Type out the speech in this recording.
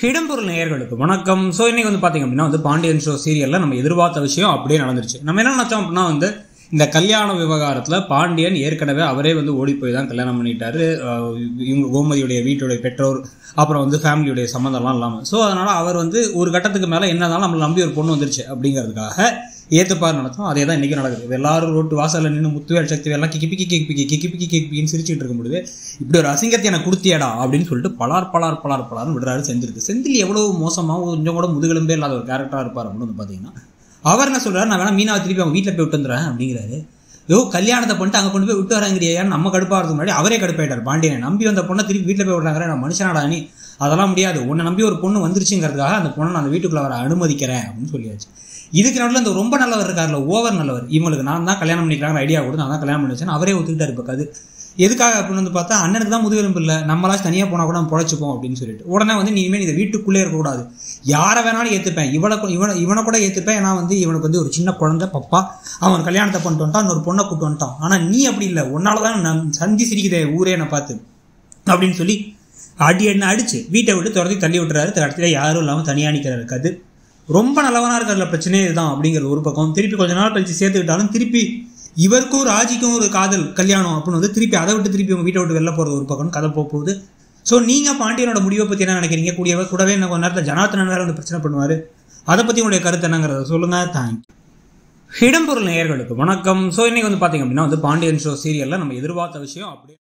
இடம்பொருள் நேயர்களுக்கு வணக்கம் ஸோ இன்னைக்கு வந்து பார்த்தீங்க அப்படின்னா வந்து பாண்டியன் ஷோ சீரியலில் நம்ம எதிர்பார்த்த விஷயம் அப்படியே நடந்துருச்சு நம்ம என்ன நினச்சோம் அப்படின்னா வந்து இந்த கல்யாண விவகாரத்தில் பாண்டியன் ஏற்கனவே அவரே வந்து ஓடி போய் தான் கல்யாணம் பண்ணிட்டாரு அஹ் இவங்க கோமதியுடைய வீட்டுடைய பெற்றோர் அப்புறம் வந்து ஃபேமிலியுடைய சம்மந்தம்லாம் இல்லாமல் ஸோ அதனால் அவர் வந்து ஒரு கட்டத்துக்கு மேலே என்னதாலும் நம்மளை நம்பி ஒரு பொண்ணு வந்துருச்சு அப்படிங்கிறதுக்காக ஏற்றுப்பார் நடத்தும் அதே தான் இன்றைக்கி நடக்குது எல்லாரும் ரோட்டு வாசலில் நின்று முத்துவேல் சக்தி எல்லாம் கிக்கி பிக்கி கிக்கி பிக்கி கிக்கி பிக்கி கிக்கி பிக்கின்னு சிரிச்சுட்டு இருக்கும் பொழுது இப்படி ஒரு அசிங்கத்தை எனக்கு கொடுத்தியடா அப்படின்னு சொல்லிட்டு பலார் பலார் பலார் பலார்னு விடுறாரு செந்திலுக்கு செந்தில் எவ்வளோ மோசமாக கொஞ்சம் கூட முதுகெலும்பே இல்லாத ஒரு கேரக்டராக இருப்பார் அப்படின்னு வந்து பார்த்தீங்கன்னா அவர் என்ன சொல்றாரு நான் வேணா மீனாவை திருப்பி அவங்க வீட்டில் போய் விட்டு வந்துடுறேன் அப்படிங்கிறாரு யோ கல்யாணத்தை பண்ணிட்டு அங்கே கொண்டு போய் விட்டு வராங்கிறியா நம்ம கடுப்பாகிறதுக்கு முன்னாடி அவரே கடுப்பாயிட்டார் பாண்டியனை நம்பி வந்த பொண்ணை திருப்பி வீட்டில் போய் விடுறாங்க நான் மனுஷனாடா நீ அதெல்லாம் முடியாது உன்னை நம்பி ஒரு பொண்ணு வந்துருச்சுங்கிறதுக்காக அந்த பொண்ணை நான் அந்த வீட்டுக்குள்ள வர அனுமதிக்கிறேன் அப்படின்னு சொல்லியாச்சு இதுக்கு நடுவில் இந்த ரொம்ப நல்லவர் இருக்கார்ல ஓவர் நல்லவர் இவங்களுக்கு நான் தான் கல்யாணம் பண்ணிக்கிறாங்க ஐடியா கொடுத்து நான் தான் கல்யாணம் பண்ணி வச்சேன் அவரே ஒத்துக்கிட்டாரு இப்போ கது எதுக்காக அப்படின்னு வந்து பார்த்தா அண்ணனுக்கு தான் முதுகெலும்பு இல்லை நம்மளாச்சும் தனியாக போனால் கூட நம்ம பொழைச்சிப்போம் அப்படின்னு சொல்லிட்டு உடனே வந்து நீ இனிமேல் இந்த வீட்டுக்குள்ளே இருக்கக்கூடாது யாரை வேணாலும் ஏற்றுப்பேன் இவனை கூட- இவனை இவனை கூட ஏற்றுப்பேன் ஏன்னா வந்து இவனுக்கு வந்து ஒரு சின்ன குழந்தை பப்பா அவன் கல்யாணத்தை பண்ணிட்டு வந்துட்டான் இன்னொரு பொண்ணை கூட்டு வந்துட்டான் ஆனால் நீ அப்படி இல்லை உன்னால தான் நான் சந்தி சிரிக்குதே ஊரே என்னை பார்த்து அப்படின்னு சொல்லி அடி என்ன அடிச்சு வீட்டை விட்டு துரத்தி தள்ளி விட்டுறாரு இடத்துல யாரும் இல்லாமல் தனியாக நிற்கிறாரு கது ரொம்ப நல்லவனா இருக்கிறதுல பிரச்சனையே இதுதான் அப்படிங்கிற ஒரு பக்கம் திருப்பி கொஞ்ச நாள் கழிச்சு சேர்த்துக்கிட்டாலும் திருப்பி இவருக்கும் ராஜிக்கும் ஒரு காதல் கல்யாணம் அப்படின்னு வந்து திருப்பி அதை விட்டு திருப்பி உங்க வீட்டை விட்டு வெளில போறது ஒரு பக்கம் கதை போக போகுது ஸோ நீங்க பாண்டியனோட முடிவை பத்தி என்ன நினைக்கிறீங்க கூடியவர் கூடவே என்ன கொஞ்ச நேரத்தில் ஜனார்த்தனன் வேற வந்து பிரச்சனை பண்ணுவாரு அதை பத்தி உங்களுடைய கருத்து என்னங்கிறத சொல்லுங்க தேங்க்யூ இடம்பொருள் நேயர்களுக்கு வணக்கம் ஸோ இன்னைக்கு வந்து பாத்தீங்க அப்படின்னா வந்து பாண்டியன் ஷோ சீரியல்ல நம்ம எதிர்பார்த்த விஷயம் அப்படியே